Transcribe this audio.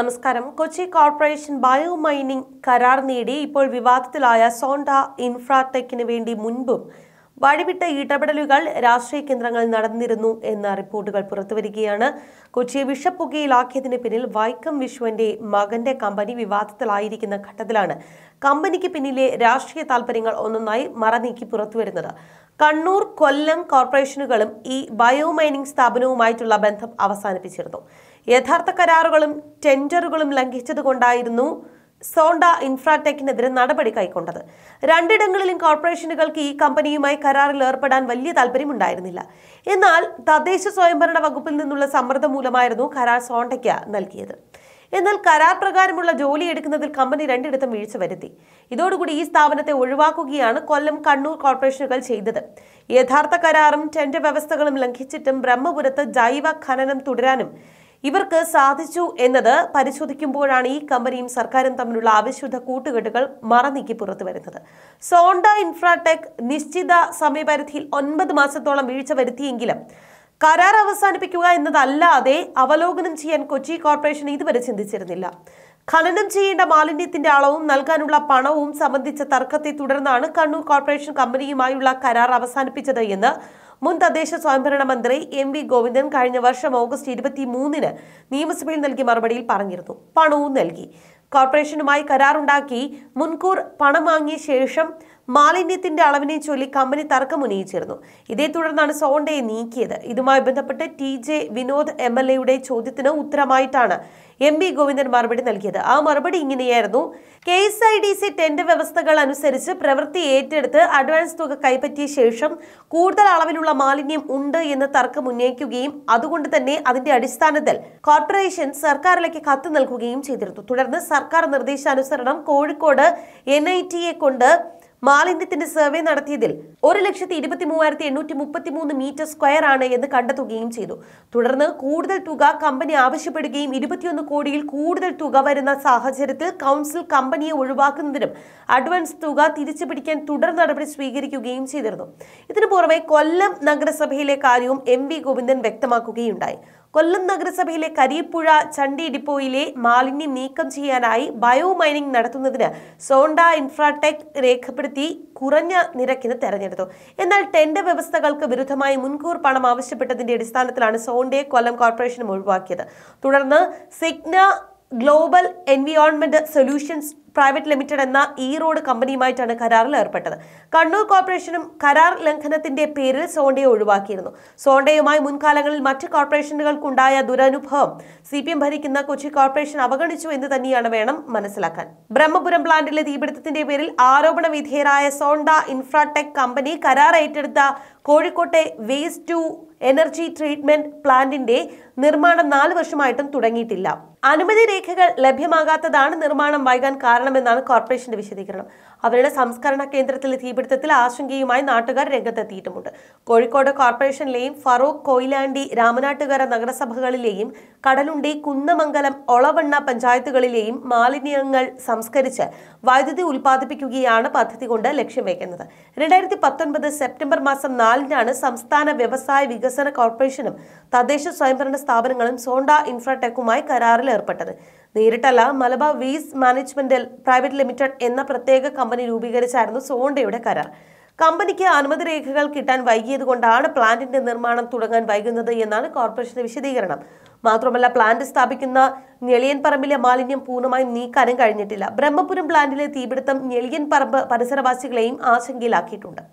നമസ്കാരം Kochi corporation bio mining കരാർ നേടി ഇപ്പോൾ വിവാദത്തിലായ സോണ്ട ഇൻഫ്രാടെക്കിന് വേണ്ടി മുൻപും വഴിവിട്ട ഇടപെടലുകൾ രാഷ്ട്രീയ കേന്ദ്രങ്ങൾ നടന്നിരുന്നു എന്ന റിപ്പോർട്ടുകൾ പുറത്തുവരികയാണ് കൊച്ചിയെ വിഷപ്പുകയിലാക്കിയതിന് പിന്നിൽ വൈക്കം വിശ്വന്റെ മകന്റെ കമ്പനി വിവാദത്തിലായിരിക്കുന്ന ഘട്ടത്തിലാണ് കമ്പനിക്ക് പിന്നിലെ രാഷ്ട്രീയ താൽപര്യങ്ങൾ ഒന്നൊന്നായി മറനീക്കി പുറത്തുവരുന്നത് കണ്ണൂർ കൊല്ലം കോർപ്പറേഷനുകളും ഈ ബയോ മൈനിംഗ് സ്ഥാപനവുമായിട്ടുള്ള ബന്ധം അവസാനിപ്പിച്ചിരുന്നു യഥാർത്ഥ കരാറുകളും ടെൻഡറുകളും ലംഘിച്ചതുകൊണ്ടായിരുന്നു സോണ്ട ഇൻഫ്രാടെക്കിനെതിരെ നടപടി കൈക്കൊണ്ടത് രണ്ടിടങ്ങളിലും കോർപ്പറേഷനുകൾക്ക് ഈ കമ്പനിയുമായി കരാറിൽ ഏർപ്പെടാൻ വലിയ താല്പര്യമുണ്ടായിരുന്നില്ല എന്നാൽ തദ്ദേശ സ്വയംഭരണ വകുപ്പിൽ നിന്നുള്ള സമ്മർദ്ദം മൂലമായിരുന്നു കരാർ സോണ്ടയ്ക്ക് നൽകിയത് എന്നാൽ കരാർ പ്രകാരമുള്ള ജോലി എടുക്കുന്നതിൽ കമ്പനി രണ്ടിടത്തും വീഴ്ച വരുത്തി ഇതോടുകൂടി ഈ സ്ഥാപനത്തെ ഒഴിവാക്കുകയാണ് കൊല്ലം കണ്ണൂർ കോർപ്പറേഷനുകൾ ചെയ്തത് യഥാർത്ഥ കരാറും ടെൻഡർ വ്യവസ്ഥകളും ലംഘിച്ചിട്ടും ബ്രഹ്മപുരത്ത് ജൈവ ഖനനം തുടരാനും ഇവർക്ക് സാധിച്ചു എന്നത് പരിശോധിക്കുമ്പോഴാണ് ഈ കമ്പനിയും സർക്കാരും തമ്മിലുള്ള അവിശുദ്ധ കൂട്ടുകെട്ടുകൾ മറനീക്കി പുറത്തു വരുന്നത് സോണ്ട ഇൻഫ്രാടെക് നിശ്ചിത സമയപരിധിയിൽ ഒൻപത് മാസത്തോളം വീഴ്ച വരുത്തിയെങ്കിലും കരാർ അവസാനിപ്പിക്കുക എന്നതല്ലാതെ അവലോകനം ചെയ്യാൻ കൊച്ചി കോർപ്പറേഷൻ ഇതുവരെ ചിന്തിച്ചിരുന്നില്ല ഖനനം ചെയ്യേണ്ട മാലിന്യത്തിന്റെ അളവും നൽകാനുള്ള പണവും സംബന്ധിച്ച തർക്കത്തെ തുടർന്നാണ് കണ്ണൂർ കോർപ്പറേഷൻ കമ്പനിയുമായുള്ള കരാർ അവസാനിപ്പിച്ചത് എന്ന് മുൻ തദ്ദേശ സ്വയംഭരണ മന്ത്രി എം വി ഗോവിന്ദൻ കഴിഞ്ഞ വർഷം ഓഗസ്റ്റ് ഇരുപത്തി മൂന്നിന് നിയമസഭയിൽ നൽകിയ മറുപടിയിൽ പറഞ്ഞിരുന്നു പണവും നൽകി കോർപ്പറേഷനുമായി കരാറുണ്ടാക്കി മുൻകൂർ പണം വാങ്ങിയ ശേഷം മാലിന്യത്തിന്റെ അളവിനെ ചൊല്ലി കമ്പനി തർക്കമുന്നയിച്ചിരുന്നു ഇതേ തുടർന്നാണ് സോണ്ടയെ നീക്കിയത് ഇതുമായി ബന്ധപ്പെട്ട് T J Vinod M L എയുടെ ചോദ്യത്തിന് ഉത്തരമായിട്ടാണ് എം ബി ഗോവിന്ദൻ മറുപടി നൽകിയത് ആ മറുപടി ഇങ്ങനെയായിരുന്നു K S I D C tender വ്യവസ്ഥകൾ അനുസരിച്ച് പ്രവൃത്തി ഏറ്റെടുത്ത് അഡ്വാൻസ് തുക കൈപ്പറ്റിയ ശേഷം കൂടുതൽ അളവിലുള്ള മാലിന്യം ഉണ്ട് എന്ന് തർക്കം ഉന്നയിക്കുകയും അതുകൊണ്ട് തന്നെ അതിന്റെ അടിസ്ഥാനത്തിൽ കോർപ്പറേഷൻ സർക്കാരിലേക്ക് കത്ത് നൽകുകയും ചെയ്തിരുന്നു തുടർന്ന് സർക്കാർ നിർദ്ദേശാനുസരണം കോഴിക്കോട് എൻ ഐ ടിയെ കൊണ്ട് മാലിന്യത്തിന്റെ സർവേ നടത്തിയതിൽ ഒരു ലക്ഷത്തി ഇരുപത്തി മൂവായിരത്തി എണ്ണൂറ്റി മുപ്പത്തി മൂന്ന് മീറ്റർ സ്ക്വയർ ആണ് എന്ന് കണ്ടെത്തുകയും ചെയ്തു തുടർന്ന് കൂടുതൽ തുക കമ്പനി ആവശ്യപ്പെടുകയും ഇരുപത്തിയൊന്ന് കോടിയിൽ കൂടുതൽ തുക വരുന്ന സാഹചര്യത്തിൽ കൗൺസിൽ കമ്പനിയെ ഒഴിവാക്കുന്നതിനും അഡ്വാൻസ് തുക തിരിച്ചു പിടിക്കാൻ തുടർ നടപടി സ്വീകരിക്കുകയും ചെയ്തിരുന്നു ഇതിനു പുറമെ കൊല്ലം നഗരസഭയിലെ കാര്യവും എം വി ഗോവിന്ദൻ വ്യക്തമാക്കുകയുണ്ടായി കൊല്ലം നഗരസഭയിലെ കരിയപ്പുഴ ചണ്ടി ഡിപ്പോയിലെ മാലിന്യം നീക്കം ചെയ്യാനായി ബയോ മൈനിംഗ് നടത്തുന്നതിന് സോണ്ട ഇൻഫ്രാടെക് രേഖപ്പെടുത്തി കുറഞ്ഞ നിരക്കിന് തെരഞ്ഞെടുത്തു എന്നാൽ ടെൻഡർ വ്യവസ്ഥകൾക്ക് വിരുദ്ധമായി മുൻകൂർ പണം ആവശ്യപ്പെട്ടതിന്റെ അടിസ്ഥാനത്തിലാണ് സോണ്ടയെ കൊല്ലം കോർപ്പറേഷനും ഒഴിവാക്കിയത് തുടർന്ന് Cigna global environment solutions private limited എന്ന ഈ റോഡ് കമ്പനിയുമായിട്ടാണ് കരാറിൽ ഏർപ്പെട്ടത് കണ്ണൂർ കോർപ്പറേഷനും കരാർ ലംഘനത്തിന്റെ പേരിൽ സോണ്ടയെ ഒഴിവാക്കിയിരുന്നു സോണ്ടയുമായി മുൻകാലങ്ങളിൽ മറ്റ് കോർപ്പറേഷനുകൾക്കുണ്ടായ ദുരനുഭവം സി പി എം ഭരിക്കുന്ന കൊച്ചി കോർപ്പറേഷൻ അവഗണിച്ചു എന്ന് തന്നെയാണ് വേണം മനസ്സിലാക്കാൻ ബ്രഹ്മപുരം പ്ലാന്റിലെ തീപിടുത്തത്തിന്റെ പേരിൽ ആരോപണ വിധേയരായ സോണ്ട ഇൻഫ്രാടെക് കമ്പനി കരാർ ഏറ്റെടുത്ത കോഴിക്കോട്ടെ വേസ്റ്റ് ടു എനർജി ട്രീറ്റ്മെന്റ് പ്ലാന്റിന്റെ നിർമ്മാണം നാല് വർഷമായിട്ടും തുടങ്ങിയിട്ടില്ല അനുമതി രേഖകൾ ലഭ്യമാകാത്തതാണ് നിർമ്മാണം വൈകാൻ കാരണമെന്നാണ് കോർപ്പറേഷന്റെ വിശദീകരണം അവരുടെ സംസ്കരണ കേന്ദ്രത്തിലെ തീപിടുത്തത്തിൽ ആശങ്കയുമായി നാട്ടുകാർ രംഗത്തെത്തിയിട്ടുമുണ്ട് കോഴിക്കോട് കോർപ്പറേഷനിലെയും ഫറൂഖ് കൊയിലാണ്ടി രാമനാട്ടുകര നഗരസഭകളിലെയും കടലുണ്ടി കുന്നമംഗലം ഒളവണ്ണ പഞ്ചായത്തുകളിലെയും മാലിന്യങ്ങൾ സംസ്കരിച്ച് വൈദ്യുതി ഉൽപ്പാദിപ്പിക്കുകയാണ് പദ്ധതി കൊണ്ട് ലക്ഷ്യം വെക്കുന്നത് രണ്ടായിരത്തി പത്തൊൻപത് സെപ്റ്റംബർ മാസം നാലിനാണ് സംസ്ഥാന വ്യവസായ വികസന കോർപ്പറേഷനും തദ്ദേശ സ്വയംഭരണ സ്ഥാപനങ്ങളും സോണ്ട ഇൻഫ്രാടെക്കുമായി കരാറിൽ ഏർപ്പെട്ടത് നേരിട്ടല്ല മലബാർ വേസ്റ്റ് മാനേജ്മെന്റൽ പ്രൈവറ്റ് ലിമിറ്റഡ് എന്ന പ്രത്യേക കമ്പനി രൂപീകരിച്ചായിരുന്നു സോണ്ടയുടെ കരാർ കമ്പനിക്ക് അനുമതി രേഖകൾ കിട്ടാൻ വൈകിയത് കൊണ്ടാണ് പ്ലാന്റിന്റെ നിർമ്മാണം തുടങ്ങാൻ വൈകുന്നത് എന്നാണ് കോർപ്പറേഷന്റെ വിശദീകരണം മാത്രമല്ല പ്ലാന്റ് സ്ഥാപിക്കുന്ന ഞെളിയൻ പറമ്പിലെ മാലിന്യം പൂർണ്ണമായും നീക്കാനും കഴിഞ്ഞിട്ടില്ല ബ്രഹ്മപുരം പ്ലാന്റിലെ തീപിടുത്തം ഞെളിയൻ പറമ്പ് പരിസരവാസികളെയും ആശങ്കയിലാക്കിയിട്ടുണ്ട്